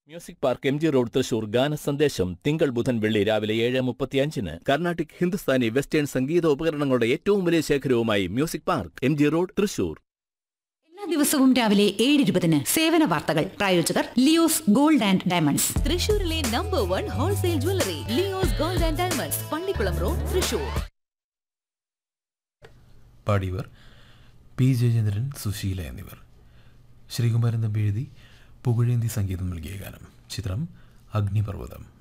music park M G road Thrissur ഗാന സന്ദേശം തിങ്കൾ ബുധൻ വെള്ളി രാവിലെ ഏഴ് മുപ്പത്തിയഞ്ചിന് കർണാട്ടിക് ഹിന്ദുസ്ഥാനി വെസ്റ്റേൺ സംഗീത ഉപകരണങ്ങളുടെ ഏറ്റവും വലിയ ശേഖരവുമായി music park M G road Thrissur എല്ലാ ദിവസവും രാവിലെ ഏഴ് ഇരുപതിന് സേവന വാർത്തകൾ പ്രായോജകർ ലിയോസ് ഗോൾഡ് ആൻഡ് ഡയമണ്ട്സ് തൃശൂരിലെ number one wholesale jewellery Leo's gold and diamonds Pallikulam road Thrissur പാടിയവർ പി ജയചന്ദ്രൻ സുശീല എന്നിവർ ശ്രീകുമാരൻ തമ്പി എഴുതി പുകഴേന്തി സംഗീതം നൽകിയ ഗാനം ചിത്രം അഗ്നിപർവ്വതം